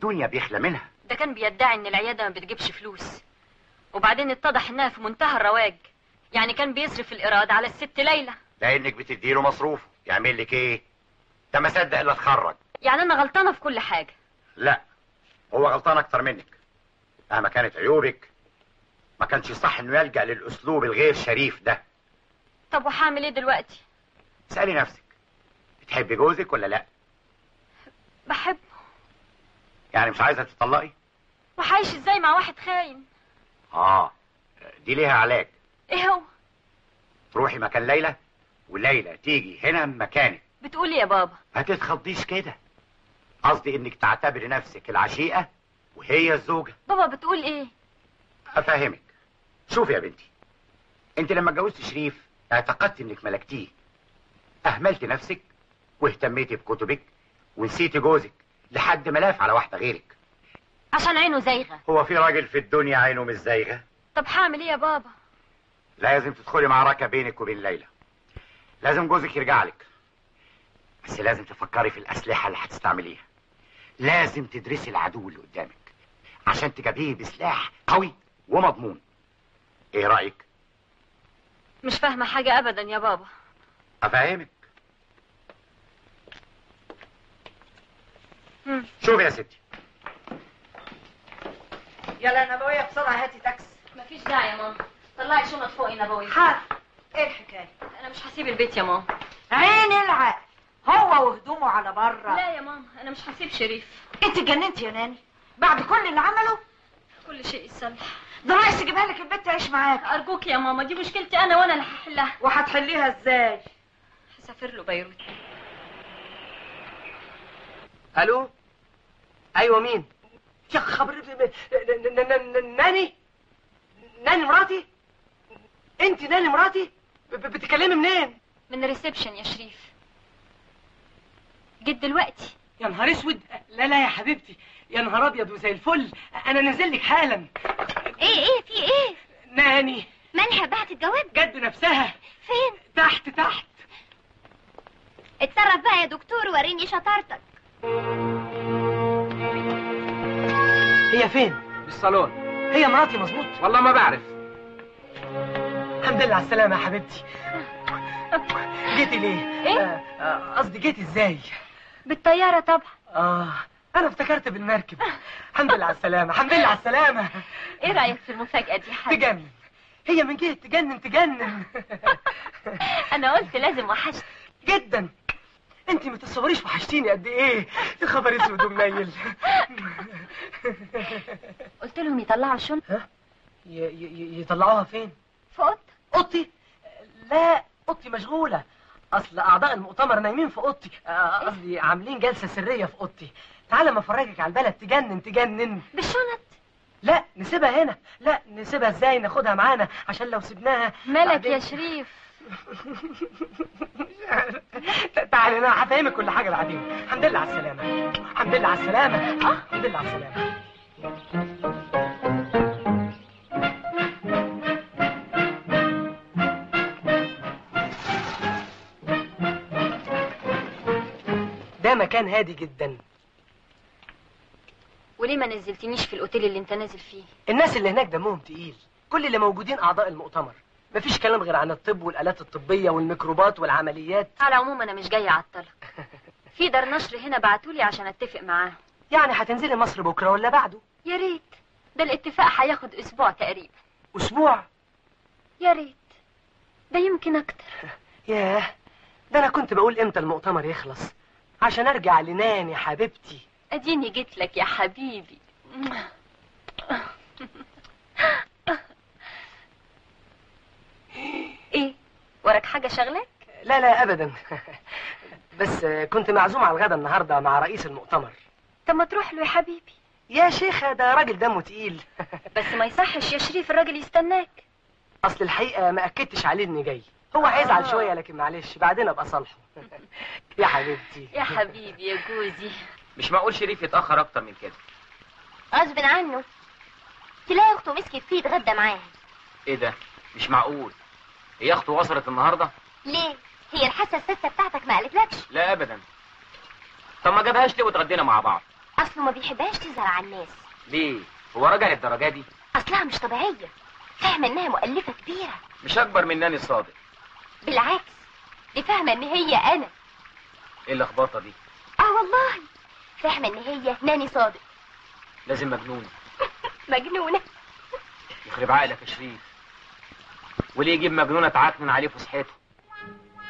الدنيا بيخلى منها ده كان بيدعي ان العياده ما بتجيبش فلوس وبعدين اتضح انها في منتهى الرواج يعني كان بيصرف الايراد على الست ليلى لانك بتديله مصروف يعمل لك ايه ده ما صدق الا اتخرج يعني انا غلطانه في كل حاجه لا هو غلطان اكتر منك مهما كانت عيوبك ما كانش صح انه يلجأ للاسلوب الغير شريف ده طب وهعمل ايه دلوقتي اسألي نفسك بتحبي جوزك ولا لا بحبه يعني مش عايزة تطلقي وعايش ازاي مع واحد خاين اه دي ليها علاج ايه هو تروحي مكان ليلى وليلى تيجي هنا مكانك بتقولي يا بابا ما تتخضيش كده قصدي انك تعتبري نفسك العشيقة وهي الزوجة بابا بتقول ايه افهمك شوفي يا بنتي انت لما اتجوزت شريف اعتقدت انك ملكتيه اهملت نفسك واهتميتي بكتبك ونسيتي جوزك لحد ما لاف على واحده غيرك عشان عينه زايغه هو في راجل في الدنيا عينه مش زايغه طب هعمل ايه يا بابا لازم تدخلي معركه بينك وبين ليلى لازم جوزك يرجع لك بس لازم تفكري في الاسلحه اللي هتستعمليها لازم تدرسي العدو اللي قدامك عشان تجابيه بسلاح قوي ومضمون ايه رايك مش فاهمه حاجه ابدا يا بابا افهمك مم. شوفي يا ستي يلا يا نبوية بسرعة هاتي تاكسي مفيش داعي يا ماما طلعي شنط فوق يا نبوي حاضر ايه الحكاية انا مش هسيب البيت يا ماما عين العقل هو وهدومه على بره لا يا ماما انا مش هسيب شريف انت اتجننتي يا ناني بعد كل اللي عمله كل شيء يتصلح ده ناقص اجيبها لك البيت تعيش معاك ارجوك يا ماما دي مشكلتي انا وانا اللي هحلها وهتحليها ازاي هسافر له بيروت الو ايوه مين يا خبر ن- ن- ن- ن- ناني ناني مراتي انت ناني مراتي ب- ب- بتتكلمي منين من الريسبشن يا شريف جيت دلوقتي يا نهار اسود لا لا يا حبيبتي يا نهار ابيض وزي الفل انا نازل لك حالا ايه ايه في ايه ناني مالها بعت الجواب جت بنفسها فين تحت تحت اتصرف بقى يا دكتور وريني شطارتك هي فين بالصالون هي مراتي مظبوط والله ما بعرف الحمد لله على السلامه يا حبيبتي جيتي ليه إيه؟ آه، آه، قصدي جيتي ازاي بالطياره طبعا اه انا افتكرت بالمركب الحمد لله على السلامه الحمد لله على السلامه ايه رايك في المفاجاه دي حاجه تجنن هي من جهه تجنن تجنن انا قلت لازم وحشت جدا انت ما تتصوريش وحشتيني قد ايه يا خبر اسود ومنيل قلت لهم يطلعوا الشنط ي- ي- يطلعوها فين في اوضتك اوضتي لا اوضتي مشغوله اصل اعضاء المؤتمر نايمين في اوضتي آه، قصدي عاملين جلسه سريه في اوضتي تعالى ما افرجك على البلد تجنن تجنن بالشنط لا نسيبها هنا لا نسيبها ازاي ناخدها معانا عشان لو سيبناها مالك بعدين- يا شريف تعالى انا هفهمك كل حاجه بعدين الحمد لله على السلامه الحمد لله على السلامه اه الحمد لله على السلامه ده مكان هادي جدا وليه ما نزلتنيش في الاوتيل اللي انت نازل فيه الناس اللي هناك دمهم تقيل كل اللي موجودين اعضاء المؤتمر مفيش كلام غير عن الطب والالات الطبيه والميكروبات والعمليات على العموم انا مش جايه اعطلك في دار نشر هنا بعتولي عشان اتفق معاهم يعني هتنزلي مصر بكره ولا بعده يا ريت ده الاتفاق هياخد اسبوع تقريبا اسبوع يا ريت ده يمكن اكتر ياه ده انا كنت بقول امتى المؤتمر يخلص عشان ارجع لناني حبيبتي اديني جيت لك يا حبيبي ايه وراك حاجه شغلك لا لا ابدا بس كنت معزوم على الغدا النهارده مع رئيس المؤتمر طب ما تروح له يا حبيبي يا شيخة ده راجل دمه تقيل بس ما يصحش يا شريف الراجل يستناك اصل الحقيقه ما اكدتش عليه اني جاي هو هيزعل آه. شويه لكن معلش بعدين ابقى صالحه يا حبيبتي يا حبيبي يا جوزي مش معقول شريف يتاخر اكتر من كده غصب عنه تلاقي اخته مسكت فيه يتغدى معاه ايه ده مش معقول هي اخته وصلت النهارده ليه هي الحاسه السته بتاعتك ما قالتلكش لا ابدا طب ما جابهاش ليه واتغدينا مع بعض اصله ما بيحبهاش تظهر على الناس ليه هو راجع للدرجه دي اصلها مش طبيعيه فاهمه انها مؤلفه كبيره مش اكبر من ناني صادق بالعكس دي فاهمه ان هي انا ايه اللخبطه دي اه والله فاهمه ان هي ناني صادق لازم مجنون مجنونه يخرب عقلك يا شريف وليه يجيب مجنونه تعكنن عليه فسحته